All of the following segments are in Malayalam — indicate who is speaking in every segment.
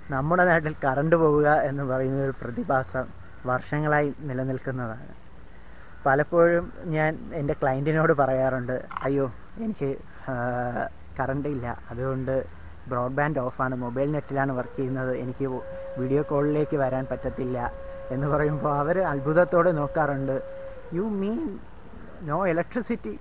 Speaker 1: നമ്മുടെ നാട്ടിൽ കറണ്ട് പോവുക എന്ന് പറയുന്ന ഒരു പ്രതിഭാസം വർഷങ്ങളായി നിലനിൽക്കുന്നതാണ് പലപ്പോഴും ഞാൻ എൻ്റെ ക്ലയൻറ്റിനോട് പറയാറുണ്ട് അയ്യോ എനിക്ക് കറണ്ട് ഇല്ല അതുകൊണ്ട് ബ്രോഡ്ബാൻഡ് ഓഫാണ് മൊബൈൽ നെറ്റിലാണ് വർക്ക് ചെയ്യുന്നത് എനിക്ക് വീഡിയോ കോളിലേക്ക് വരാൻ പറ്റത്തില്ല എന്ന് പറയുമ്പോൾ അവർ അത്ഭുതത്തോടെ നോക്കാറുണ്ട് you mean no electricity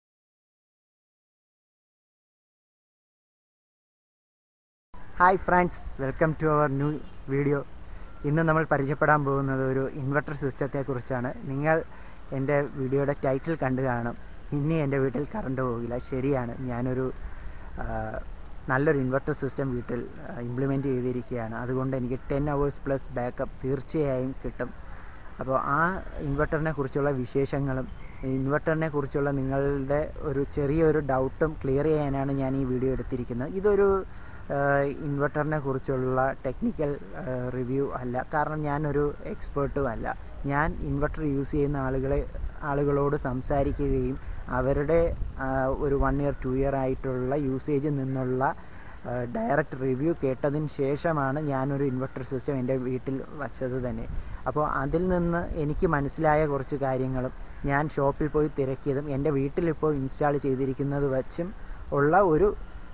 Speaker 1: hi friends welcome to our new video ഇന്ന് നമ്മൾ പരിചയപ്പെടാൻ പോകുന്നത് ഒരു ഇൻവെർട്ടർ സിസ്റ്റത്തെക്കുറിച്ചാണ് നിങ്ങൾ എൻ്റെ വീഡിയോയുടെ ടൈറ്റിൽ കണ്ടു കാണും ഇനി എൻ്റെ വീട്ടിൽ കറണ്ട് പോകില്ല ശരിയാണ് ഞാനൊരു ആ, നല്ലൊരു ഇൻവെർട്ടർ സിസ്റ്റം വീട്ടിൽ ഇംപ്ലിമെൻറ്റ് ചെയ്തിരിക്കുകയാണ് അതുകൊണ്ട് എനിക്ക് ടെൻ അവേഴ്സ് പ്ലസ് ബാക്കപ്പ് തീർച്ചയായും കിട്ടും അപ്പോൾ ആ ഇൻവെർട്ടറിനെ കുറിച്ചുള്ള വിശേഷങ്ങളും ഇൻവെർട്ടറിനെ കുറിച്ചുള്ള നിങ്ങളുടെ ഒരു ചെറിയൊരു ഡൗട്ടും ക്ലിയർ ചെയ്യാനാണ് ഞാൻ ഈ വീഡിയോ എടുത്തിരിക്കുന്നത് ഇതൊരു ഇൻവെർട്ടറിനെ കുറിച്ചുള്ള ടെക്നിക്കൽ റിവ്യൂ അല്ല കാരണം ഞാനൊരു എക്സ്പേർട്ടും അല്ല ഞാൻ ഇൻവെർട്ടർ യൂസ് ചെയ്യുന്ന ആളുകളെ ആളുകളോട് സംസാരിക്കുകയും അവരുടെ ആ, ഒരു വൺ ഇയർ ടു ഇയർ ആയിട്ടുള്ള യൂസേജിൽ നിന്നുള്ള ഡയറക്റ്റ് റിവ്യൂ കേട്ടതിന് ശേഷമാണ് ഞാനൊരു ഇൻവെർട്ടർ സിസ്റ്റം എൻ്റെ വീട്ടിൽ വച്ചത് തന്നെ അപ്പോൾ അതിൽ നിന്ന് എനിക്ക് മനസ്സിലായ കുറച്ച് കാര്യങ്ങളും ഞാൻ ഷോപ്പിൽ പോയി തിരക്കിയതും എൻ്റെ വീട്ടിലിപ്പോൾ ഇൻസ്റ്റാൾ ചെയ്തിരിക്കുന്നത് വച്ചും ഉള്ള ഒരു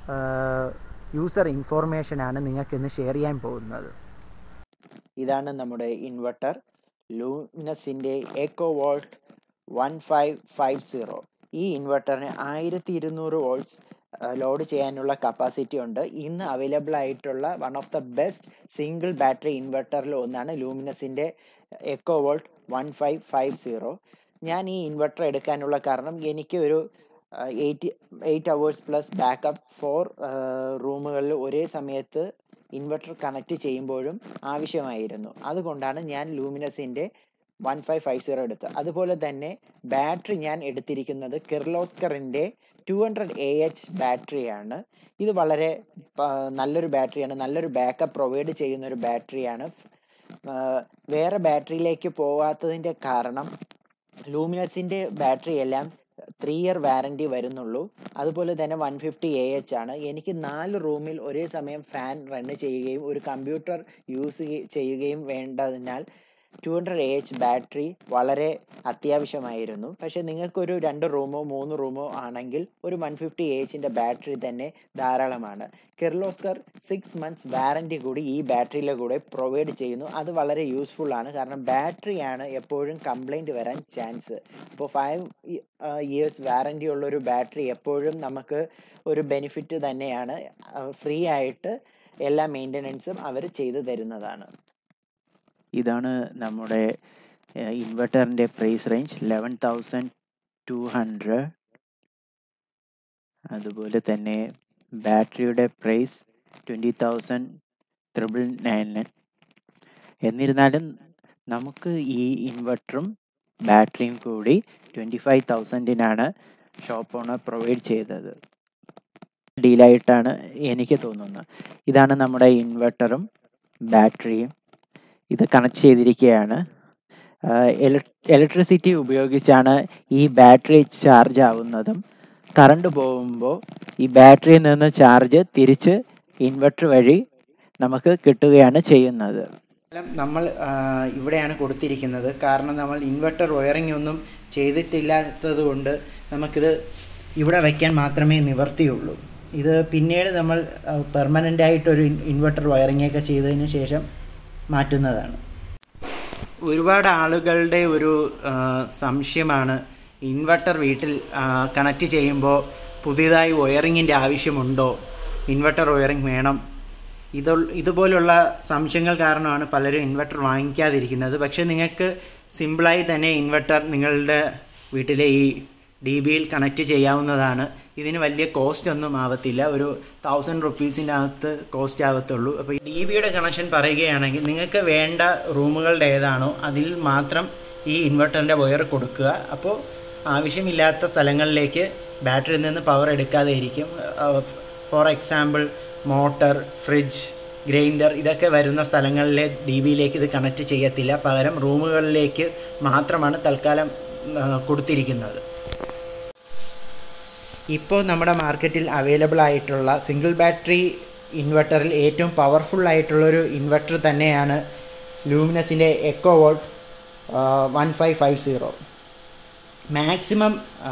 Speaker 1: യൂസർ ഇൻഫോർമേഷനാണ് നിങ്ങൾക്കിന്ന് ഷെയർ ചെയ്യാൻ പോകുന്നത് ഇതാണ് നമ്മുടെ ഇൻവെർട്ടർ ലൂമിനസിൻ്റെ eco volt one five five zero ഈ ഇൻവെർട്ടറിന് ആയിരത്തി ഇരുന്നൂറ് വോൾട്ട്സ് ലോഡ് ചെയ്യാനുള്ള കപ്പാസിറ്റി ഉണ്ട് ഇന്ന് അവൈലബിൾ ആയിട്ടുള്ള one of the best single battery ഇൻവെർട്ടറിൽ ഒന്നാണ് ലൂമിനസിൻ്റെ eco volt one five five zero ഞാൻ ഈ ഇൻവെർട്ടർ എടുക്കാനുള്ള കാരണം എനിക്ക് ഒരു eight eight hours plus backup four റൂമുകളിൽ ഒരേ സമയത്ത് ഇൻവെർട്ടർ കണക്ട് ചെയ്യുമ്പോഴും ആവശ്യമായിരുന്നു അതുകൊണ്ടാണ് ഞാൻ ലൂമിനസിൻ്റെ വൺ ഫൈവ് ഫൈവ് സീറോ എടുത്തത് അതുപോലെ തന്നെ ബാറ്ററി ഞാൻ എടുത്തിരിക്കുന്നത് കിർലോസ്കറിൻ്റെ ടു ഹൺഡ്രഡ് എ എച്ച് ബാറ്ററിയാണ് ഇത് വളരെ പ- നല്ലൊരു ബാറ്ററിയാണ് നല്ലൊരു ബാക്കപ്പ് പ്രൊവൈഡ് ചെയ്യുന്ന ഒരു ബാറ്ററിയാണ് വേറെ ബാറ്ററിയിലേക്ക് പോകാത്തതിൻ്റെ കാരണം ലൂമിനസിൻ്റെ ബാറ്ററി എല്ലാം ത്രീ ഇയർ വാറണ്ടി വരുന്നുള്ളൂ അതുപോലെ തന്നെ വൺ ഫിഫ്റ്റി എ എച്ച് ആണ് എനിക്ക് നാല് റൂമിൽ ഒരേ സമയം ഫാൻ റൺ ചെയ്യുകയും ഒരു കമ്പ്യൂട്ടർ യൂസ് ചെയ്യുകയും വേണ്ടതിനാൽ two hundred A H battery വളരെ അത്യാവശ്യമായിരുന്നു പക്ഷേ നിങ്ങൾക്കൊരു രണ്ട് റൂമോ മൂന്ന് റൂമോ ആണെങ്കിൽ ഒരു വൺ ഫിഫ്റ്റി എ എച്ചിൻ്റെ ബാറ്ററി തന്നെ ധാരാളമാണ് കിർലോസ്കർ സിക്സ് മന്ത്സ് വാറണ്ടി കൂടി ഈ ബാറ്ററിയിലെ കൂടെ പ്രൊവൈഡ് ചെയ്യുന്നു അത് വളരെ യൂസ്ഫുൾ ആണ് കാരണം ബാറ്ററിയാണ് എപ്പോഴും കംപ്ലൈൻറ്റ് വരാൻ ചാൻസ് ഇപ്പോൾ ഫൈവ് ഇയേഴ്സ് വാറണ്ടി ഉള്ള ഒരു ബാറ്ററി എപ്പോഴും നമുക്ക് ഒരു ബെനിഫിറ്റ് തന്നെയാണ് ഫ്രീ ആയിട്ട് എല്ലാ മെയിൻ്റനൻസും അവർ ചെയ്തു തരുന്നതാണ്
Speaker 2: ഇതാണ് നമ്മുടെ ഇൻവെർട്ടറിൻ്റെ price range eleven thousand two hundred അതുപോലെ തന്നെ ബാറ്ററിയുടെ price twenty thousand triple nine എന്നിരുന്നാലും നമുക്ക് ഈ ഇൻവെർട്ടറും ബാറ്ററിയും കൂടി ട്വൻറ്റി ഫൈവ് തൗസൻഡിനാണ് ഷോപ്പ് ഓണർ പ്രൊവൈഡ് ചെയ്തത് ഡീലായിട്ടാണ് എനിക്ക് തോന്നുന്നത് ഇതാണ് നമ്മുടെ ഇൻവെർട്ടറും ബാറ്ററിയും ഇത് കണക്ട് ചെയ്തിരിക്കുകയാണ് ഇലക്ട്രിസിറ്റി ഉപയോഗിച്ചാണ് ഈ ബാറ്ററി ചാർജ് ആവുന്നതും കറണ്ട് പോകുമ്പോൾ ഈ ബാറ്ററിയിൽ നിന്ന് ചാർജ് തിരിച്ച് ഇൻവെർട്ടർ വഴി നമുക്ക് കിട്ടുകയാണ് ചെയ്യുന്നത്
Speaker 1: നമ്മൾ ആ, ഇവിടെയാണ് കൊടുത്തിരിക്കുന്നത് കാരണം നമ്മൾ ഇൻവെർട്ടർ വയറിംഗ് ഒന്നും ചെയ്തിട്ടില്ലാത്തത് കൊണ്ട് നമുക്കിത് ഇവിടെ വയ്ക്കാൻ മാത്രമേ നിവർത്തിയുള്ളൂ ഇത് പിന്നീട് നമ്മൾ പെർമനൻ്റ് ആയിട്ടൊരു ഇൻവെർട്ടർ വയറിംഗ് ഒക്കെ ചെയ്തതിന് ശേഷം മാറ്റുന്നതാണ് ഒരുപാട് ആളുകളുടെ ഒരു ആ, സംശയമാണ് ഇൻവെർട്ടർ വീട്ടിൽ കണക്ട് ചെയ്യുമ്പോൾ പുതിയതായി വയറിങ്ങിൻ്റെ ആവശ്യമുണ്ടോ ഇൻവെർട്ടർ വയറിംഗ് വേണം ഇത് ഇതുപോലുള്ള സംശയങ്ങൾ കാരണമാണ് പലരും ഇൻവെർട്ടർ വാങ്ങിക്കാതിരിക്കുന്നത് പക്ഷേ നിങ്ങൾക്ക് സിമ്പിളായി തന്നെ ഇൻവെർട്ടർ നിങ്ങളുടെ വീട്ടിലെ ഈ ഡി ബിയിൽ കണക്ട് ചെയ്യാവുന്നതാണ് ഇതിന് വലിയ കോസ്റ്റ് ഒന്നും ആവത്തില്ല ഒരു തൗസൻഡ് റുപ്പീസിൻ്റെ അകത്ത് കോസ്റ്റ് ആവത്തുള്ളൂ അപ്പോൾ ഈ ഡി ബിയുടെ കണക്ഷൻ പറയുകയാണെങ്കിൽ നിങ്ങൾക്ക് വേണ്ട റൂമുകളുടെ ഏതാണോ അതിൽ മാത്രം ഈ ഇൻവെർട്ടറിൻ്റെ വയർ കൊടുക്കുക അപ്പോൾ ആവശ്യമില്ലാത്ത സ്ഥലങ്ങളിലേക്ക് ബാറ്ററിയിൽ നിന്ന് പവർ എടുക്കാതെ ഇരിക്കും for example motor fridge grinder ഇതൊക്കെ വരുന്ന സ്ഥലങ്ങളിലെ ഡി ബിയിലേക്ക് ഇത് കണക്ട് ചെയ്യത്തില്ല പകരം റൂമുകളിലേക്ക് മാത്രമാണ് തൽക്കാലം ആ, കൊടുത്തിരിക്കുന്നത് ഇപ്പോൾ നമ്മുടെ മാർക്കറ്റിൽ അവൈലബിൾ ആയിട്ടുള്ള സിംഗിൾ ബാറ്ററി ഇൻവെർട്ടറിൽ ഏറ്റവും പവർഫുൾ ആയിട്ടുള്ളൊരു ഇൻവെർട്ടർ തന്നെയാണ് ലൂമിനസിൻ്റെ eco volt one five five zero maximum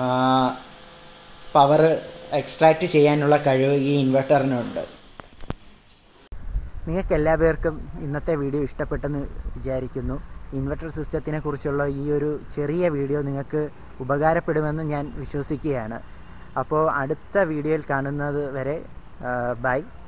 Speaker 1: power extract ചെയ്യാനുള്ള കഴിവ് ഈ ഇൻവെർട്ടറിനുണ്ട് നിങ്ങൾക്ക് എല്ലാ പേർക്കും ഇന്നത്തെ വീഡിയോ ഇഷ്ടപ്പെട്ടെന്ന് വിചാരിക്കുന്നു ഇൻവെർട്ടർ സിസ്റ്റത്തിനെ കുറിച്ചുള്ള ഈ ഒരു ചെറിയ വീഡിയോ നിങ്ങൾക്ക് ഉപകാരപ്പെടുമെന്ന് ഞാൻ വിശ്വസിക്കുകയാണ് അപ്പോൾ അടുത്ത വീഡിയോയിൽ കാണുന്നത് വരെ ബൈ